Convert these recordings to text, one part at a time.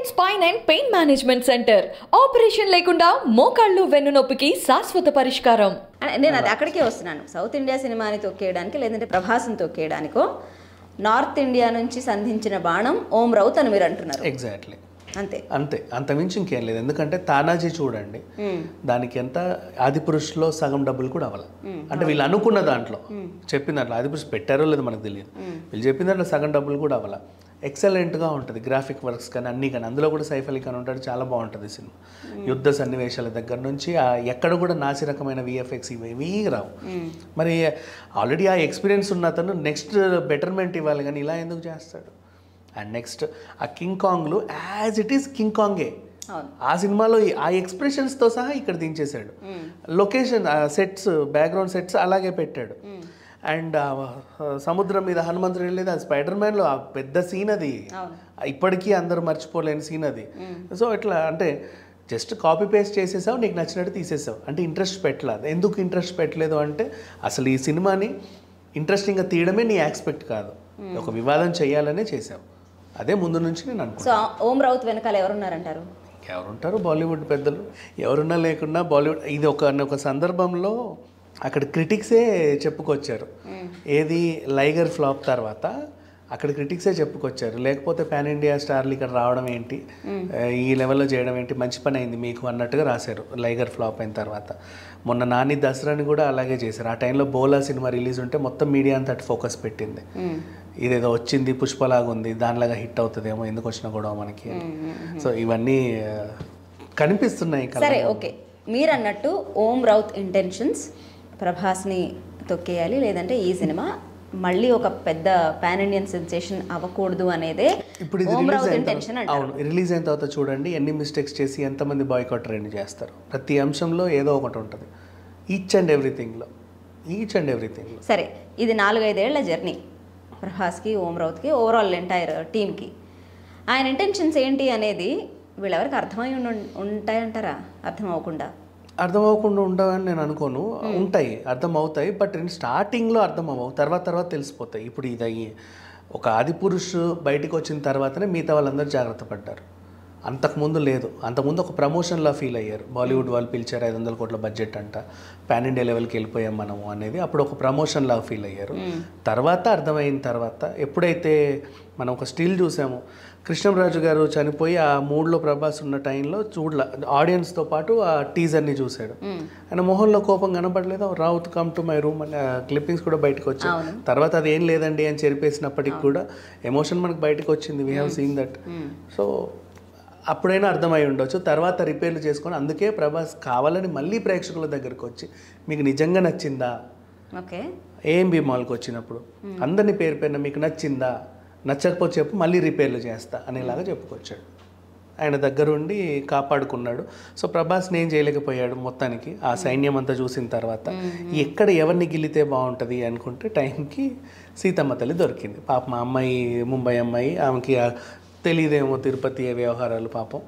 spine and pain management centre operation లేకుండా మోకాళ్ళు వెన్నునొప్పికి శాశ్వత పరిష్కారం అంటే నేను అది అక్కడికే వస్తున్నాను సౌత్ ఇండియా సినిమాని తొక్కేయడానికి లేదంటే ప్రభాస్ని తొక్కేయడానికో నార్త్ ఇండియా నుంచి సంధించిన బాణం ఓం రౌత్ అని మీరు అంటున్నారు ఎగ్జాక్ట్లీ అంతే అంతే అంతమించి ఇంకేం లేదు ఎందుకంటే తానాజీ చూడండి దానికి ఎంత ఆదిపురుషులో సగం డబ్బులు కూడా అవ్వాలి అంటే వీళ్ళు అనుకున్న దాంట్లో చెప్పిన దాంట్లో ఆదిపురుషు పెట్టారో లేదో మనకు తెలియదు వీళ్ళు చెప్పిన దాంట్లో సగం డబ్బులు కూడా అవ్వాలి ఎక్సలెంట్గా ఉంటుంది గ్రాఫిక్ వర్క్స్ కానీ అన్నీ కానీ అందులో కూడా సైఫ్ అలీ ఖాన్ ఉంటాడు చాలా బాగుంటుంది సినిమా యుద్ధ సన్నివేశాల దగ్గర నుంచి ఆ ఎక్కడ కూడా నాసి రకమైన విఎఫ్ఎక్స్ ఇవి రావు మరి ఆల్రెడీ ఆ ఎక్స్పీరియన్స్ ఉన్న అతను నెక్స్ట్ బెటర్మెంట్ ఇవ్వాలి కానీ ఇలా ఎందుకు చేస్తాడు అండ్ నెక్స్ట్ ఆ కింగ్ కాంగ్లు యాజ్ ఇట్ ఈస్ కింగ్ కాంగే అవును ఆ సినిమాలో ఈ- ఆ ఎక్స్ప్రెషన్స్తో సహా ఇక్కడ దించేశాడు లొకేషన్ సెట్స్ బ్యాక్గ్రౌండ్ సెట్స్ అలాగే పెట్టాడు అండ్ సముద్రం మీద హనుమంతుడు వెళ్ళేది అది స్పైడర్ మ్యాన్లో ఆ పెద్ద సీన్ అది ఇప్పటికీ అందరూ మర్చిపోలేని సీన్ అది సో ఇట్లా అంటే జస్ట్ కాపీ పేస్ట్ చేసేసావు నీకు నచ్చినట్టు తీసేసావు అంటే ఇంట్రెస్ట్ పెట్టలేదు ఎందుకు ఇంట్రెస్ట్ పెట్టలేదు అంటే అసలు ఈ సినిమాని ఇంట్రెస్టింగ్గా తీయడమే నీ యాక్స్పెక్ట్ కాదు ఒక వివాదం చేయాలనే చేసావు అదే ముందు నుంచి నేను అనుకున్నాను సో ఓం రౌత్ వెనకాల ఎవరున్నారంటారు ఎవరుంటారు బాలీవుడ్ పెద్దలు ఎవరున్నా లేకున్నా బాలీవుడ్ ఇది ఒక ఒక సందర్భంలో అక్కడ క్రిటిక్సే చెప్పుకొచ్చారు ఏది లైగర్ ఫ్లాప్ తర్వాత అక్కడ క్రిటిక్సే చెప్పుకొచ్చారు లేకపోతే పాన్ ఇండియా స్టార్లు ఇక్కడ రావడం ఏంటి ఆ, ఈ లెవెల్లో చేయడం ఏంటి మంచి పని అయింది మీకు అన్నట్టుగా రాశారు లైగర్ ఫ్లాప్ అయిన తర్వాత మొన్న నాని దసరాని కూడా అలాగే చేశారు ఆ టైంలో బోలా సినిమా రిలీజ్ ఉంటే మొత్తం మీడియా అంతా అటు ఫోకస్ పెట్టింది ఇదేదో వచ్చింది పుష్పలాగా ఉంది దానిలాగా హిట్ అవుతుందేమో ఎందుకు వచ్చినా కూడా మనకి సో ఇవన్నీ ఆ, కనిపిస్తున్నాయి కళ్ళ సరే ఓకే మీరు అన్నట్టు ఓం రౌత్ ఇంటెన్షన్స్ ప్రభాస్ని తొక్కేయాలి లేదంటే ఈ సినిమా మళ్ళీ ఒక పెద్ద పాన్ ఇండియన్ సెన్సేషన్ అవ్వకూడదు అనేదే ఇప్పుడు ఇది ఓం రిలీజ్ రౌత్ అయిన ఇంటెన్షన్ తర్వాత- అంటారు అవును రిలీజ్ అయిన తర్వాత చూడండి ఎన్ని మిస్టేక్స్ చేసి ఎంతమంది బాయ్కాట్ ట్రెండ్ చేస్తారు ప్రతి అంశంలో ఏదో ఒకటి ఉంటుంది ఈచ్ అండ్ ఎవ్రీథింగ్లో ఈచ్ అండ్ ఎవ్రీథింగ్లో సరే ఇది నాలుగైదేళ్ల జర్నీ ప్రభాస్కి ఓం రౌత్కి ఓవరాల్ ఎంటైర్ టీమ్కి ఆయన ఇంటెన్షన్స్ ఏంటి అనేది వీళ్ళెవరికి అర్థమై ఉండు- ఉంటాయంటారా అర్థం అవ్వకుండా అర్థం అవ్వకుండా ఉండవని నేను అనుకోను ఉంటాయి అర్థం అవుతాయి బట్ స్టార్టింగ్లో అర్థం అవ్వవు తర్వాత తర్వాత తెలిసిపోతాయి ఇప్పుడు ఇది అయ్యి ఒక ఆదిపురుషు బయటికి వచ్చిన తర్వాతనే మిగతా వాళ్ళందరూ జాగ్రత్త పడ్డారు అంతకుముందు లేదు అంతకుముందు ఒక ప్రమోషన్లా ఫీల్ అయ్యారు బాలీవుడ్ వాళ్ళు పిలిచారు ఐదు వందల కోట్ల బడ్జెట్ అంట పాన్ ఇండియా లెవెల్కి వెళ్ళిపోయాం మనము అనేది అప్పుడు ఒక ప్రమోషన్ లాగా ఫీల్ అయ్యారు తర్వాత అర్థమైన తర్వాత ఎప్పుడైతే మనం ఒక స్టిల్ చూసాము కృష్ణంరాజు గారు చనిపోయి ఆ మూడ్లో ప్రభాస్ ఉన్న టైంలో చూడల ఆడియన్స్తో పాటు ఆ టీజర్ని చూశాడు ఆయన మొహంలో కోపం కనపడలేదు Raut come to my room అనే క్లిప్పింగ్స్ కూడా బయటకు వచ్చాయి తర్వాత అది ఏం లేదండి అని చెరిపేసినప్పటికి కూడా ఎమోషన్ మనకు బయటకు వచ్చింది we have seen that so అప్పుడైనా అర్థమై ఉండొచ్చు తర్వాత రిపేర్లు చేసుకొని అందుకే ప్రభాస్ కావాలని మళ్ళీ ప్రేక్షకుల దగ్గరకు వచ్చి మీకు నిజంగా నచ్చిందా ఓకే ఏఎంబి మాల్కి వచ్చినప్పుడు అందరినీ పేరు పేరున మీకు నచ్చిందా నచ్చకపోతే చెప్పు మళ్ళీ రిపేర్లు చేస్తా అనేలాగా చెప్పుకొచ్చాడు ఆయన దగ్గరుండి కాపాడుకున్నాడు సో ప్రభాస్ని ఏం చేయలేకపోయాడు మొత్తానికి ఆ సైన్యం అంతా చూసిన తర్వాత ఎక్కడ ఎవరిని గిల్లితే బాగుంటుంది అనుకుంటే టైంకి సీతమ్మ తల్లి దొరికింది పాప మా అమ్మాయి ముంబై అమ్మాయి ఆమెకి ఆ తెలియదేమో తిరుపతి వ్యవహారాలు పాపం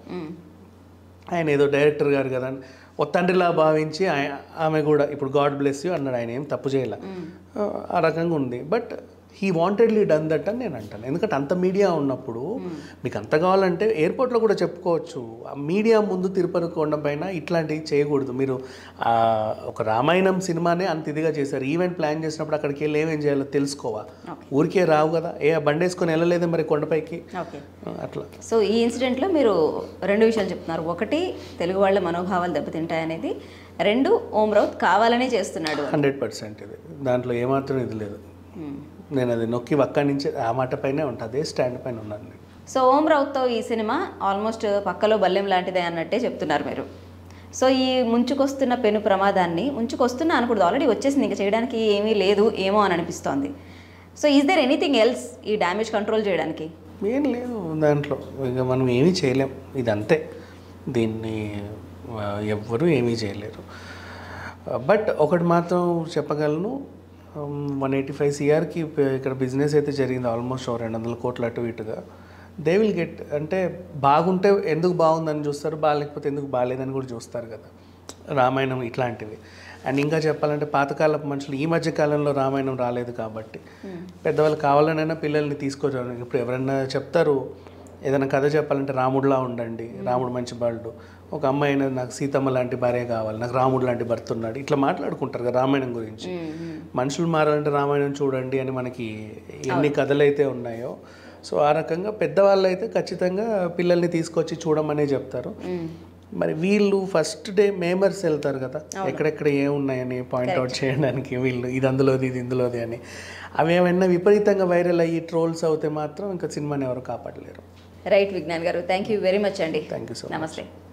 ఆయన ఏదో డైరెక్టర్ గారు కదా అని ఓ తండ్రిలా భావించి ఆయ- ఆమె కూడా ఇప్పుడు గాడ్ బ్లెస్ యూ అన్నాడు ఆయన ఏం తప్పు చేయలే ఆ రకంగా ఉంది but he wantedly done that అని నేను అంటాను ఎందుకంటే అంత మీడియా ఉన్నప్పుడు మీకు అంత కావాలంటే ఎయిర్పోర్ట్లో కూడా చెప్పుకోవచ్చు ఆ మీడియా ముందు తిరుపతి కొండ పైన ఇట్లాంటివి చేయకూడదు మీరు ఆ, ఒక రామాయణం సినిమానే అంత ఇదిగా చేశారు ఈవెంట్ ప్లాన్ చేసినప్పుడు అక్కడికి వెళ్ళి ఏమేం చేయాలో తెలుసుకోవా ఊరికే రావు కదా ఏ బండి వేసుకొని వెళ్ళలేదే మరి కొండపైకి ఓకే అట్లా సో ఈ ఇన్సిడెంట్లో మీరు రెండు విషయాలు చెప్తున్నారు ఒకటి తెలుగు వాళ్ళ మనోభావాలు దెబ్బతింటాయనేది రెండు ఓం రౌత్ కావాలనే చేస్తున్నాడు హండ్రెడ్ పర్సెంట్ ఇది దాంట్లో ఏమాత్రం ఇది లేదు నేను అది నొక్కి అక్కడి నుంచి ఆ మాట పైనే ఉంటా అదే స్టాండ్ పైన ఉన్నాను నేను సో ఓం రౌత్తో ఈ సినిమా ఆల్మోస్ట్ పక్కలో బల్లెం లాంటిదే అన్నట్టే చెప్తున్నారు మీరు సో ఈ ముంచుకొస్తున్న పెను ప్రమాదాన్ని ముంచుకొస్తున్న అనకూడదు ఆల్రెడీ వచ్చేసింది ఇంకా చేయడానికి ఏమీ లేదు ఏమో అని అనిపిస్తోంది so is there anything else ఈ డ్యామేజ్ కంట్రోల్ చేయడానికి ఏం లేదు దాంట్లో ఇక మనం ఏమీ చేయలేం ఇది అంతే దీన్ని ఆ, ఎవ్వరూ ఏమీ చేయలేరు బట్ ఒకటి మాత్రం చెప్పగలను వన్ ఎయిటీ ఫైవ్ సిఆర్కి ఇక్కడ బిజినెస్ అయితే జరిగింది ఆల్మోస్ట్ ఓ రెండు వందల కోట్ల అటు ఇటుగా దే విల్ గెట్ అంటే బాగుంటే ఎందుకు బాగుందని చూస్తారు బాగాలేకపోతే ఎందుకు బాగాలేదని కూడా చూస్తారు కదా రామాయణం ఇట్లాంటివి అండ్ ఇంకా చెప్పాలంటే పాతకాలపు మనుషులు ఈ మధ్య కాలంలో రామాయణం రాలేదు కాబట్టి పెద్దవాళ్ళు కావాలనైనా పిల్లల్ని తీసుకోరు ఇప్పుడు ఎవరైనా చెప్తారు ఏదైనా కథ చెప్పాలంటే రాముడిలా ఉండండి రాముడు మంచి బాలుడు ఒక అమ్మాయి అయినా నాకు సీతమ్మ లాంటి భార్య కావాలి నాకు రాముడు లాంటి భర్త ఉన్నాడు ఇట్లా మాట్లాడుకుంటారు కదా రామాయణం గురించి మనుషులు మారాలంటే రామాయణం చూడండి అని మనకి ఎన్ని కథలు అయితే ఉన్నాయో సో ఆ రకంగా పెద్దవాళ్ళు అయితే ఖచ్చితంగా పిల్లల్ని తీసుకొచ్చి చూడమనే చెప్తారు మరి వీళ్ళు ఫస్ట్ డే మేమర్స్ వెళ్తారు కదా ఎక్కడెక్కడ ఏమున్నాయని పాయింట్అవుట్ చేయడానికి వీళ్ళు ఇది అందులోది ఇది ఇందులోది అని అవి ఏమైనా విపరీతంగా వైరల్ అయ్యి ట్రోల్స్ అవుతే మాత్రం ఇంకా సినిమాని ఎవరు కాపాడలేరు రైట్ విజ్ఞాన్ గారు థ్యాంక్ యూ వెరీ మచ్ అండి థ్యాంక్ యూ సో నమస్తే